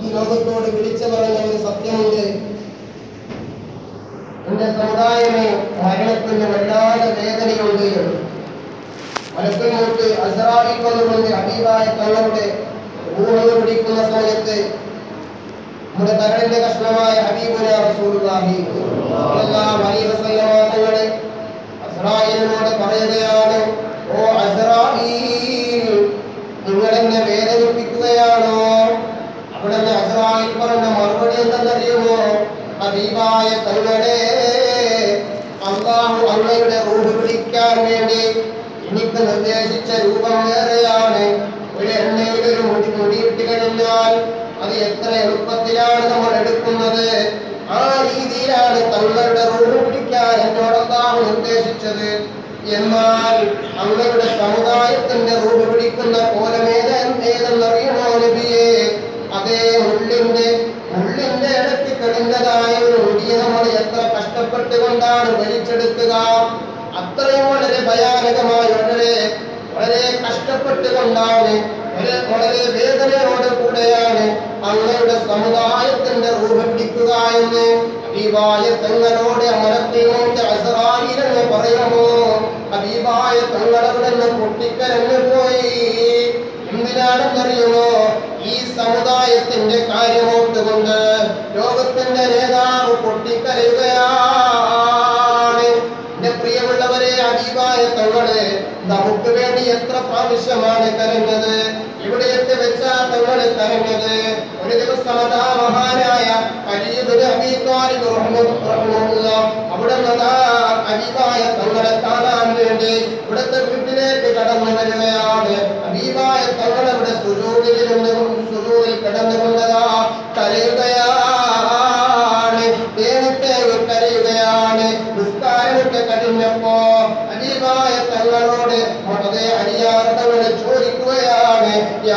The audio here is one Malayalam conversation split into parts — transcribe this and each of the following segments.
ഈ ലോകത്തോട് വിളിച്ചു പറഞ്ഞ ഒരു സത്യമുണ്ട് എന്റെ സമുദായമേ മരണത്തിന് വല്ലാതെ വേദനയുണ്ട് എന്ന്. മലക്കുമൂത്ത് അസറാവിൽ വന്നുകൊണ്ട് ഹബീബായ തങ്ങളുടെ ഊഹങ്ങൾ പിടിക്കുന്ന സമയത്ത് നമ്മുടെ കരളിന്റെ കഷ്ണമായ ഹബീബുന റസൂലുള്ളാഹി സ്വല്ലല്ലാഹു അലൈഹി വസല്ലമ തങ്ങളെ അസ്രായേലിനോട് പറയുകയാണ് ഓ അസ്രായീൽ നിങ്ങൾ എന്നെ വേദനിപ്പിക്കുകയാണോ അവിടെ അസ്രായിൽ പറഞ്ഞ മറുപടി എന്തെന്നറിയുമോ ഹബീബായ തങ്ങളെ അള്ളാഹു അങ്ങയുടെ റൂഹ് പിടിക്കാൻ വേണ്ടി എനിക്ക് നിർദ്ദേശിച്ച രൂപം വേറെയാണ് ഒരു എണ്ണയിൽ ഒരു മുടി മുടിയിട്ട് കഴിഞ്ഞാൽ അത് എത്ര എളുപ്പത്തിലാണ് നമ്മൾ എടുക്കുന്നത് ആ രീതിയിലാണ് തങ്ങളുടെ റൂഹ് പിടിക്കാൻ എന്നോട് അള്ളാഹു നിർദ്ദേശിച്ചത് എന്നാൽ അങ്ങയുടെ സമുദായത്തിന്റെ റൂഹ് പിടിക്കുന്ന കോലമേത ഏതെന്നറിയണോ നബിയെ അതേ മുള്ളിന്റെ മുള്ളിന്റെ ഇടയ്ക്ക് കളിഞ്ഞതായ ഒരു മുടിയെ നമ്മൾ എത്ര കഷ്ടപ്പെട്ടുകൊണ്ടാണ് വലിച്ചെടുക്കുക അത്രയും വളരെ ഭയാനകമായി വളരെ വളരെ കഷ്ടപ്പെട്ടുകൊണ്ടാണ് വളരെ വളരെ വേദനയോട് കൂടെയാണ് അങ്ങയുടെ സമുദായത്തിന്റെ റൂഹ പിടിക്കുക എന്ന് ഹബീബായ തങ്ങളോട് അമരത്തിനോട് അസറായിലെന്ന് പറയുമ്പോ ഹബീബായ തങ്ങളവിടെ നിന്ന് പൊട്ടിക്കരഞ്ഞു പോയി എന്തിനാണെന്നറിയുമോ ഈ സമുദായത്തിന്റെ കാര്യമോട്ടുകൊണ്ട് ലോകത്തിന്റെ നേതാവ് പൊട്ടിക്കരയുകയാണ് എന്റെ പ്രിയമുള്ളവരെ അടീവായ തങ്ങള് നമുക്ക് വേണ്ടി എത്ര പ്രാവശ്യമാണ് കരഞ്ഞത് ഇവിടെയൊക്കെ വെച്ചാ തങ്ങള് കരഞ്ഞത് ഒരു ദിവസം അതാ മഹാനായ അലീബിന് അബീ താലിബ് റഹ്മത്തുള്ള അവിടെ നിന്നതാ അബീബായ തങ്ങളെ കാണാൻ വേണ്ടി ഇവിടുത്തെ വീട്ടിലേക്ക് കടന്നു വരികയാണ് അബീബായ തങ്ങൾ അവിടെ സുജൂതിലിരുന്ന് സുജൂതിൽ കിടന്നുകൊണ്ടതാ കരയുകയാണ് ദേവത്തേക്ക് കരയുകയാണ് നിസ്കാരമൊക്കെ കഴിഞ്ഞപ്പോ അബീബായ തങ്ങളോട് അതേ അരിയാർ തങ്ങൾ ചോദിക്കുകയാണ് യാ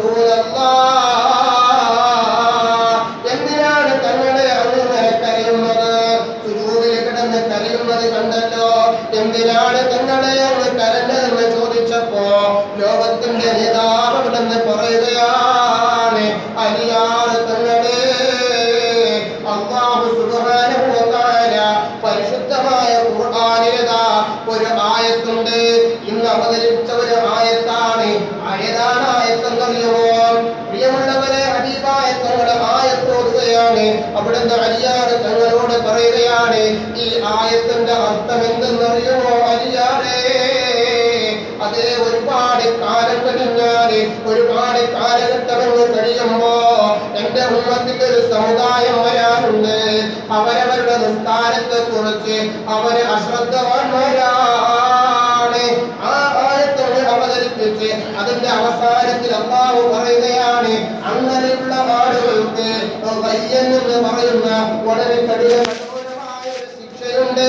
റസൂലല്ലാഹ് എന്തിനാണ് തങ്ങളെ അങ്ങനെ കരയുന്നത് സുജൂദിൽ കിടന്ന് കരയുന്നത് കണ്ടല്ലോ എന്തിനാണ് തങ്ങളെ അങ്ങ് കരഞ്ഞതെന്ന് ചോദിച്ചപ്പോ ലോകത്തിന്റെ നേതാവ് അവിടുന്ന് പറയുകയാണ് അലിയാറ് തങ്ങളെ അള്ളാഹു സുബ്ഹാനഹു വ തആല പരിശുദ്ധമായ ഖുർആനിലേതാ ഒരു ആയത്തുണ്ട് ഇന്ന് അവതരിപ്പിച്ച ഒരു ആയത്താണ് ഏതാണ് ആയത്തെന്നറിയുമോ പ്രിയമുള്ളവരെ ഹബീബായ തങ്ങളുടെ ആയത്തോടുകയാണ് അവിടുന്ന് അലിയാറ് തങ്ങളോട് പറയുകയാണ് ഈ ആയത്തിന്റെ അർത്ഥം എന്തെന്നറിയുമോ അലിയാറേ അതേ ഒരുപാട് കാലം കഴിഞ്ഞാല് ഒരുപാട് കാലഘട്ടങ്ങൾ കഴിയുമ്പോ എന്റെ ഉമ്മത്തിന്റെ ഒരു സമുദായം വരാനുണ്ട് അവരവരുടെ നിസ്കാരത്തെ കുറിച്ച് അവര് അശ്രദ്ധവാന്മാരാണ് ആ ആയത്തോട് അവതരിപ്പിച്ച് അതിന്റെ അവസാനത്തിൽ അള്ളാഹു പറയുകയാണ് അങ്ങനെയുള്ള ആളുകൾക്ക് വയ്യെന്ന് പറയുന്ന വളരെ കഠിന കഠോരമായ ഒരു ശിക്ഷയുണ്ട്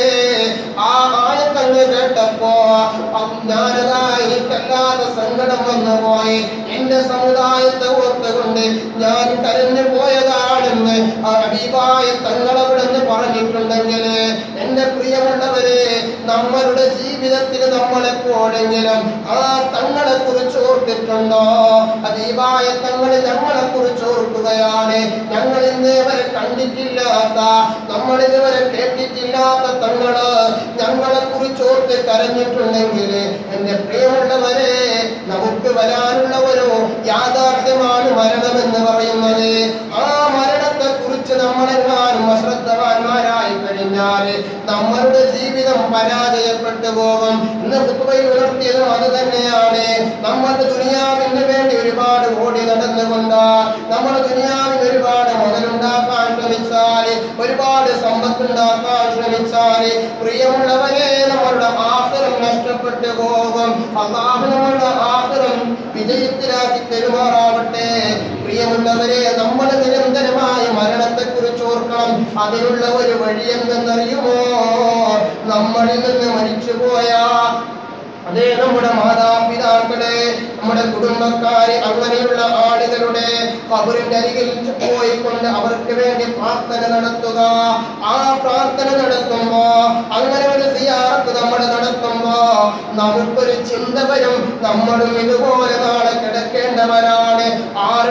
ആ ആയത്തങ്ങ് കേട്ടപ്പോ ഞാനതാ എനിക്കല്ലാതെ സങ്കടം വന്നു പോയി എന്റെ സമുദായത്തെ ഓർത്തുകൊണ്ട് ഞാൻ കരഞ്ഞു പോയതാണെന്ന് ആ അബീബായ തങ്ങളവിടെന്ന് പറഞ്ഞിട്ടുണ്ടെങ്കിൽ എന്റെ പ്രിയമുള്ളവരെ നമ്മളുടെ ജീവിതത്തിൽ നമ്മളെപ്പോഴെങ്കിലും ആ തങ്ങളെ കുറിച്ച് ഓർത്തിട്ടുണ്ടോ അബീബായ തങ്ങൾ ഞങ്ങളെ കുറിച്ച് ഓർക്കുകയാണ് ഞങ്ങൾ ഇന്നേവരെ കണ്ടിട്ടില്ലാത്ത നമ്മൾ ഇതുവരെ കേട്ടിട്ടില്ലാത്ത തങ്ങള് ഞങ്ങളെ കുറിച്ച് ഓർത്ത് കരഞ്ഞിട്ടുണ്ടെങ്കിൽ എന്റെ പ്രിയമുള്ളവരെ നമുക്ക് വരാനുള്ള ഒരു യാഥാർത്ഥ്യമാണ് മരണമെന്ന് പറയുന്നത് ആ മരണത്തെ കുറിച്ച് നമ്മളെങ്ങാനും അശ്രദ്ധവാന്മാരായി കഴിഞ്ഞാൽ നമ്മളുടെ ജീവിതം പരാജയപ്പെട്ടു പോകും ഇന്ന് കുത്തുബയിൽ ഉണർത്തിയതും അത് തന്നെയാണ് നമ്മുടെ ദുനിയാവിന് വേണ്ടി ഒരുപാട് ഓടി നടന്നുകൊണ്ട് നമ്മൾ ദുനിയാവിന് ഒരുപാട് മുതലുണ്ടാക്കാൻ ശ്രമിച്ചാൽ ഒരുപാട് സമ്പത്തുണ്ടാക്കാൻ ശ്രമിച്ചാൽ പ്രിയമുള്ളവരെ നമ്മളുടെ ആഹ്റം നഷ്ടപ്പെട്ടു പോകും അള്ളാഹു നമ്മളുടെ ആഹ്റം വിജയത്തിലാക്കി പെരുമാറാവട്ടെ പ്രിയമുള്ളവരെ നമ്മൾ നിരന്തരമായി മരണത്തെ കുറിച്ച് ഓർക്കണം അതിനുള്ള ഒരു വഴി എന്തെന്നറിയുമോ നമ്മളിൽ നിന്ന് മരിച്ചുപോയ അതേ നമ്മുടെ മാതാപിതാക്കളെ നമ്മുടെ കുടുംബക്കാരെ അങ്ങനെയുള്ള ആളുകളുടെ കബറിന്റെ അരികിൽ പോയിക്കൊണ്ട് അവർക്ക് വേണ്ടി പ്രാർത്ഥന നടത്തുക ആ പ്രാർത്ഥന നടത്തുമ്പോ അങ്ങനെ ഒരു സിയാറത്ത് നമ്മൾ നടത്തുമ്പോ നമുക്കൊരു ചിന്ത വരും നമ്മളും ഇതുപോലെ നാളെ കിടക്കേണ്ടവരാണ് ആരുടെ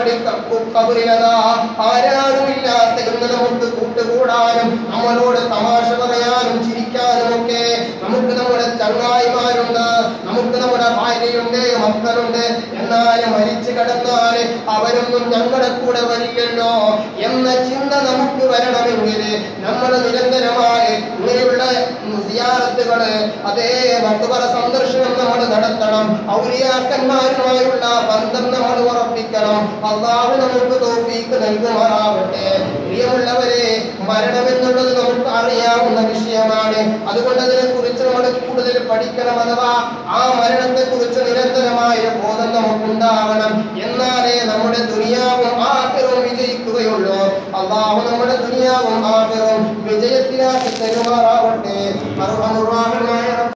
മറുപടി കബറിലതാ ആരാളുമില്ലാത്ത ഇന്ന് നമുക്ക് കൂട്ടുകൂടാനും നമ്മളോട് തമാശ പറയാനും ചിരിക്കാനും ഒക്കെ നമുക്ക് നമ്മുടെ ചങ്ങായിമാരുണ്ട് നമുക്ക് നമ്മുടെ ഭാര്യയുണ്ട് മക്കളുണ്ട് എന്നാൽ മരിച്ചു കിടന്നാൽ അവരൊന്നും ഞങ്ങളുടെ കൂടെ വരില്ലല്ലോ എന്ന ചിന്ത നമുക്ക് വരണമെങ്കിൽ നമ്മൾ നിരന്തരമായി ഇങ്ങനെയുള്ള സിയാറത്തുകള് അതേ മക്ബറ സന്ദർശനം നമ്മൾ നടത്തണം ഔലിയാക്കന്മാരുമായുള്ള ബന്ധം നമ്മൾ ഉറപ്പിക്കണം അള്ളാഹു നമുക്ക് തോഫീക്ക് നൽകുമാറാവട്ടെ പ്രിയമുള്ളവരെ മരണമെന്നുള്ളത് നമുക്ക് അറിയാവുന്ന വിഷയമാണ് അതുകൊണ്ട് അതിനെ കുറിച്ച് നമ്മൾ കൂടുതൽ പഠിക്കണം അഥവാ ആ മരണത്തെ കുറിച്ച് നിരന്തരമായ ബോധം നമുക്കുണ്ടാവണം എന്നാലേ നമ്മുടെ ദുനിയാവും ആഗ്രഹവും വിജയിക്കുകയുള്ളൂ അള്ളാഹു നമ്മുടെ ദുനിയാവും ആഗ്രഹവും വിജയത്തിലാക്കി തരുമാറാവട്ടെ അർഹമുറാഹിമായ